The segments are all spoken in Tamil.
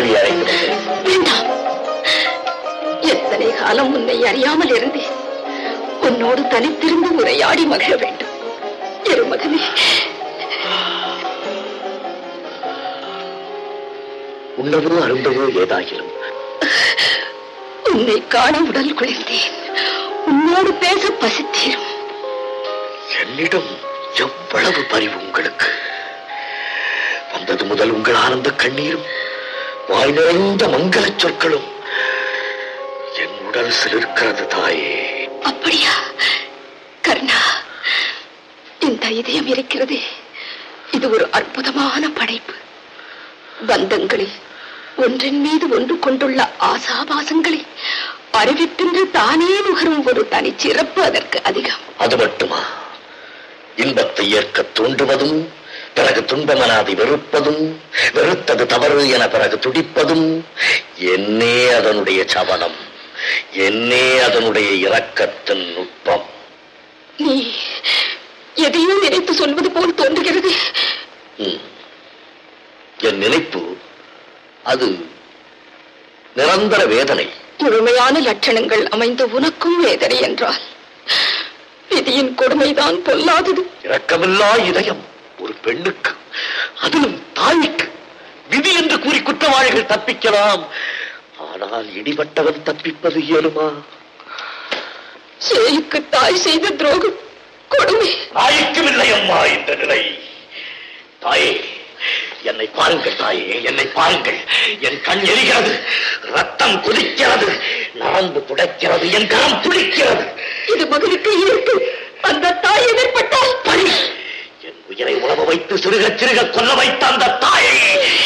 மனைவி அழைத்து வந்தேன் வேண்டாம் எத்தனை காலம் உன்னை அறியாமல் இருந்தேன் உன்னோடு தனித்திருந்து உரையாடி மகிழ வேண்டும் எரு மகனே உண்ணவோ அருந்தவோ ஏதாகிலும் உன்னை காண உடல் குளிர்ந்தேன் உன்னோடு பேச பசித்தீரும் என்னிடம் எவ்வளவு பரிவு உங்களுக்கு வந்தது முதல் உங்கள் ஆனந்த கண்ணீரும் வாய் நிறைந்த மங்கள சொற்களும் என் உடல் சிலிர்க்கிறது தாயே அப்படியா கர்ணா இந்த இதயம் இருக்கிறதே இது ஒரு அற்புதமான படைப்பு பந்தங்களை ஒன்றின் மீது ஒன்று கொண்டுள்ள ஆசாபாசங்களை அறிவிப்பின்று தானே நுகரும் ஒரு தனிச்சிறப்பு அதற்கு அதிகம் அது மட்டுமா இன்பத்தை ஏற்க தூண்டுவதும் பிறகு துன்பமனாதி வெறுப்பதும் வெறுத்தது தவறு என பிறகு துடிப்பதும் என்னே அதனுடைய சவனம் என்னே அதனுடைய இரக்கத்தின் நுட்பம் நீ எதையும் நினைத்து சொல்வது போல் தோன்றுகிறது ம். என் நினைப்பு அது நிரந்தர வேதனை முழுமையான லட்சணங்கள் அமைந்த உனக்கும் வேதனை என்றால் விதியின் கொடுமைதான் பொல்லாதது இரக்கமில்லா இதயம் ஒரு பெண்ணுக்கு அதிலும் தாய்க்கு விதி என்று கூறி குற்றவாளிகள் தப்பிக்கலாம் ஆனால் இடிபட்டவன் தப்பிப்பது இயலுமா சேயுக்கு தாய் செய்த துரோகம் கொடுமை தாய்க்கும் இல்லை அம்மா இந்த நிலை தாயே என்னை பாருங்கள் தாயே என்னை பாருங்கள் என் கண் எரிகிறது ரத்தம் குதிக்கிறது நரம்பு துடைக்கிறது என் கரம் துடிக்கிறது இது மகனுக்கு இருக்கு அந்த தாய் எதிர்பட்டால் பழி என் உயிரை உழவ வைத்து சிறுக சிறுக கொல்ல வைத்த அந்த தாயை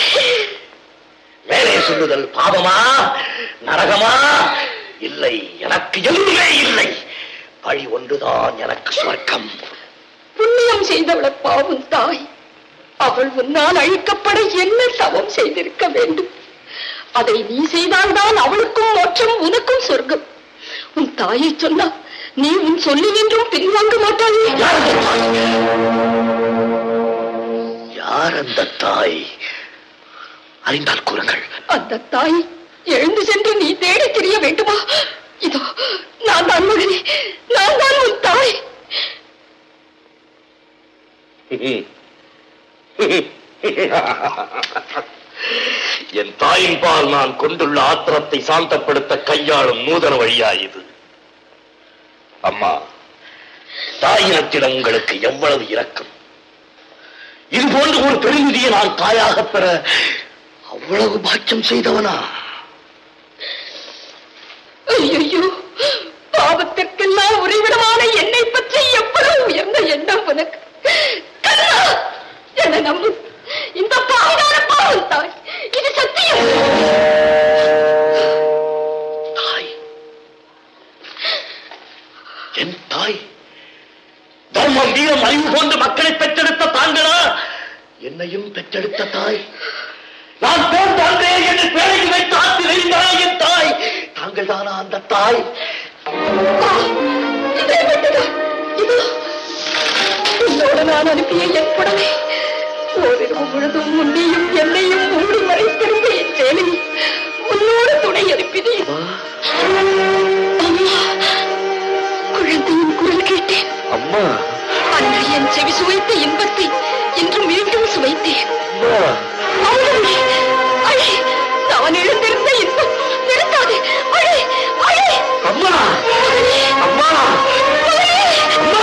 மேலே சொல்லுதல் பாவமா நரகமா இல்லை எனக்கு எதுவுமே இல்லை பழி ஒன்றுதான் எனக்கு சொர்க்கம் புண்ணியம் செய்தவள பாவம் தாய் அவள் உன்னால் அழிக்கப்பட என்ன தவம் செய்திருக்க வேண்டும் அதை நீ செய்தால்தான் அவளுக்கும் மோட்சம் உனக்கும் சொர்க்கம் உன் தாயை சொன்னா நீ உன் சொல்லி நின்றும் பின்வாங்க மாட்டாயே யார் அந்த தாய்? யார் அந்த தாய் அறிந்தால் கூறுங்கள் அந்த தாய் எழுந்து சென்று நீ தேடி தெரிய வேண்டுமா இதோ நான் தான் மகனே நான் தான் உன் தாய் என் தாயின் பால் நான் கொண்டுள்ள ஆத்திரத்தை சாந்தப்படுத்த கையாளும் நூதன வழியா இது அம்மா தாயினத்திடம் உங்களுக்கு எவ்வளவு இரக்கம் இது போன்ற ஒரு பெருநிதியை நான் தாயாக பெற அவ்வளவு பாக்கியம் செய்தவனா ஐயோ பாவத்திற்கெல்லாம் உறைவிடமான என்னை பற்றி எவ்வளவு உயர்ந்த எண்ணம் உனக்கு கண்ணா என்ன நம்பு இந்த பாவனான பாவம் தாய் இது சத்தியம் தாய் என் தாய் தர்மம் வீரம் அறிவு போன்ற மக்களை பெற்றெடுத்த தாங்களா என்னையும் பெற்றெடுத்த தாய் நான் போன்ற அன்றே என்னை பேழைக்கு வைத்து ஆற்றி வைத்தாய் என் தாய் தாங்கள் தானா அந்த தாய் ஆ, இதே மட்டும்தான். இதோ உன்னோடு நான் அனுப்பிய என் புடவை ஓரிரவு முழுதும் உன்னையும் என்னையும் மூடி மறைத்திருந்த என் சேலையை உன்னோடு துணை அனுப்பினேன் அம்மா குழந்தையின் குரல் கேட்டேன் அம்மா அன்று என் செவி சுவைத்த இன்பத்தை இன்று மீண்டும் சுவைத்தேன் அம்மா அழுவே, அழு. நான் எழுந்திருந்த இன்பம் நிறுத்தாதே அழு, அழு. அம்மா மகனே, அம்மா மகனே. அம்மா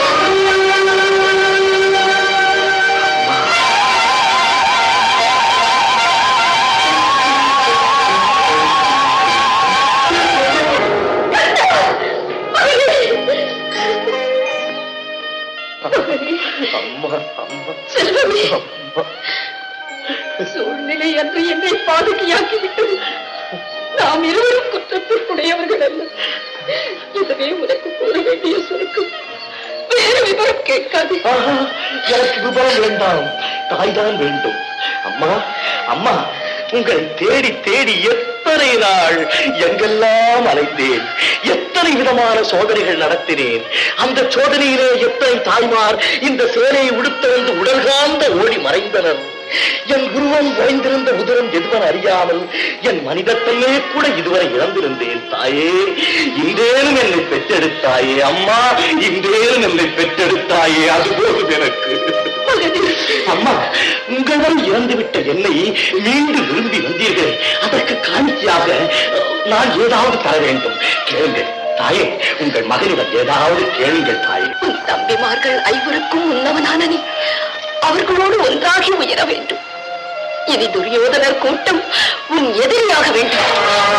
அம்மா அம்மா செல்வமே அம்மா சூழ்நிலை என்று என்னை பாதுகையாக்கி விட்டது நாம் இருவரும் குற்றத்திற்குடையவர்கள் அல்ல இதுவே உனக்கு கூற வேண்டிய சுருக்கம் வேறு விவரம் கேட்காது ஆஹா, எனக்கு விபரம் வேண்டாம் தாய்தான் வேண்டும் அம்மா அம்மா உங்களை தேடி தேடி எத்தனை நாள் எங்கெல்லாம் அலைந்தேன் எத்தனை விதமான சோதனைகள் நடத்தினேன் அந்த சோதனையிலே எத்தனை தாய்மார் இந்த சேலையை உடுத்த வந்து உடல்காந்த ஓடி மறைந்தனர் என் உருவம் ஓய்ந்திருந்த உதரம் எதுவன் அறியாமல் என் மனிதத்தன்மே கூட இதுவரை இழந்திருந்தேன் தாயே இன்றேனும் என்னை பெற்றெடுத்தாயே அம்மா இன்றேனும் என்னை பெற்றெடுத்தாயே அது போதும் எனக்கு மகனே அம்மா உங்கள் வரை இறந்துவிட்ட என்னை மீண்டும் விரும்பி வந்தீர்கள் அதற்கு காணிக்கையாக நான் ஏதாவது தர வேண்டும் கேளுங்கள் தாயே உங்கள் மகனிடம் ஏதாவது கேளுங்கள் தாயே உன் தம்பிமார்கள் ஐவருக்கும் உன்னவனான நீ அவர்களோடு ஒன்றாகி உயர வேண்டும் இனி துரியோதனர் கூட்டம் உன் எதிரியாக வேண்டும்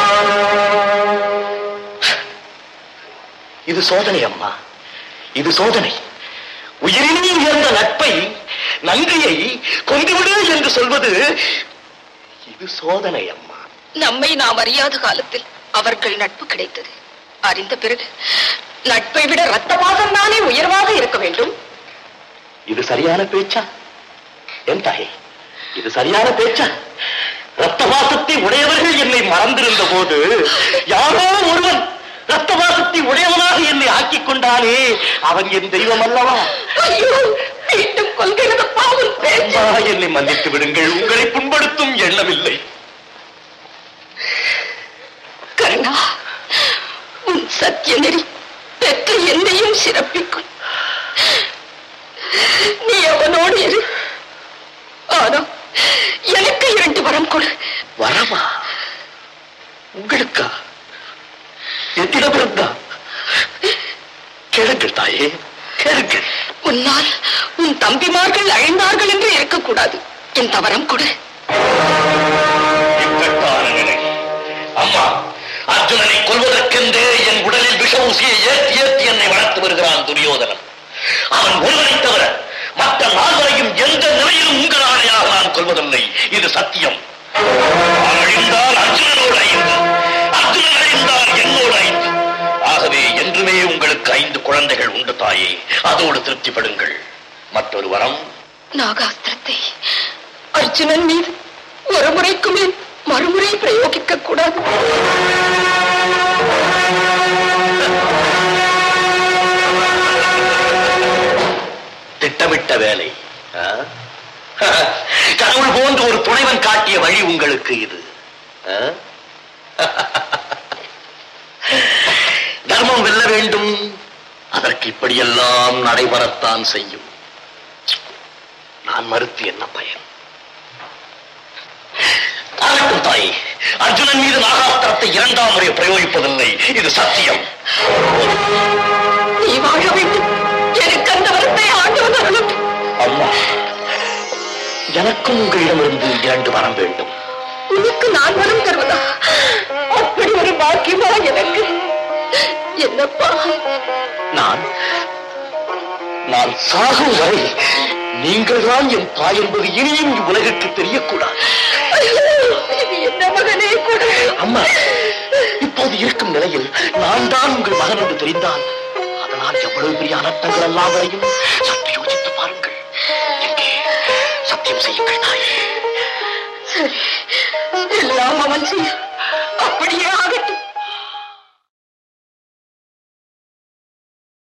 இது சோதனை அம்மா இது சோதனை உயிரினும் உயர்ந்த நட்பை நன்றியை கொண்டுவிடு என்று சொல்வது இது சோதனை அம்மா நம்மை நாம் அறியாத காலத்தில் அவர்கள் நட்பு கிடைத்தது அறிந்த பிறகு நட்பை விட ரத்தவாதம் தானே உயர்வாக இருக்க வேண்டும் இது சரியான பேச்சா என் தாயே இது சரியான பேச்சா ரத்தவாசத்தை உடையவர்கள் என்னை மறந்திருந்த போது யாரோ ஒருவன் ரத்தவாசத்தை உடையவனாக என்னை ஆக்கிக் கொண்டானே அவன் என் தெய்வம் அல்லவா ஐயோ மீண்டும் கொள்கிறது பாவம் பேச்சு அம்மா, என்னை மன்னித்து விடுங்கள் உங்களை புண்படுத்தும் எண்ணமில்லை கருணா உன் சத்திய நெறி பெற்ற என்னையும் சிறப்பிக்கும் நீ அவனோடு இரு ஆனா எனக்கு இரண்டு வரம் கொடு வரமா உங்களுக்கா எத்திடமிருந்தா கேளுங்கள் தாயே கேளுங்கள் உன்னால் உன் தம்பிமார்கள் அழிந்தார்கள் என்று இருக்கக்கூடாது என் தவறம் கொடு இக்கட்டான நிலை அம்மா அர்ஜுனனை கொல்வதற்கென்றே என் உடலில் விஷ ஊசியை ஏற்றி ஏற்றி என்னை வளர்த்து வருகிறான் துரியோதனன் அவன் ஒருவனை தவிர மற்ற நால்வரையும் எந்த நிலையிலும் உங்களாலேயாக நான் கொள்வதில்லை இது சத்தியம் நான் அழிந்தால் அர்ஜுனனோடு ஐந்து அர்ஜுனன் அழிந்தால் என்னோடு ஐந்து ஆகவே என்றுமே உங்களுக்கு ஐந்து குழந்தைகள் உண்டு தாயே அதோடு திருப்திப்படுங்கள் மற்றொரு வரம் நாகாஸ்திரத்தை அர்ஜுனன் மீது ஒரு முறைக்கு மேல் மறுமுறை பிரயோகிக்க கூடாது திட்டமிட்ட வேலை ஆ? கடவுள் போன்ற ஒரு துணைவன் காட்டிய வழி உங்களுக்கு இது ஆ? தர்மம் வெல்ல வேண்டும் அதற்கு இப்படியெல்லாம் நடைபெறத்தான் செய்யும் நான் மறுத்து என்ன பயன் ஆகட்டும் தாயே அர்ஜுனன் மீது நாகாஸ்திரத்தை இரண்டாம் முறை பிரயோகிப்பதில்லை இது சத்தியம் நீ வாழ வேண்டும் எனக்கு அந்த வரத்தை ஆண்டவன் அருளும் அம்மா எனக்கும் உங்களிடமிருந்து இரண்டு வரம் வேண்டும் உனக்கு நான் வரம் தருவதா அப்படி ஒரு பாக்கியமா எனக்கு என்னப்பா நான் நான் சாகும் வரை நீங்கள் தான் என் தாய் என்பது இனியும் உலகிற்கு தெரியக்கூடாது ஐயோ, இது என்ன மகனே கூட அம்மா இப்போது இருக்கும் நிலையில் நான் தான் உங்கள் மகன் என்று தெரிந்தால் அதனால் எவ்வளவு பெரிய அனர்த்தங்கள் எல்லாம் வரையும் சற்று யோசித்து பாருங்கள் எங்கே சத்தியம் செய்யுங்கள் தாயே சரி எல்லாம் அவன் செய்ய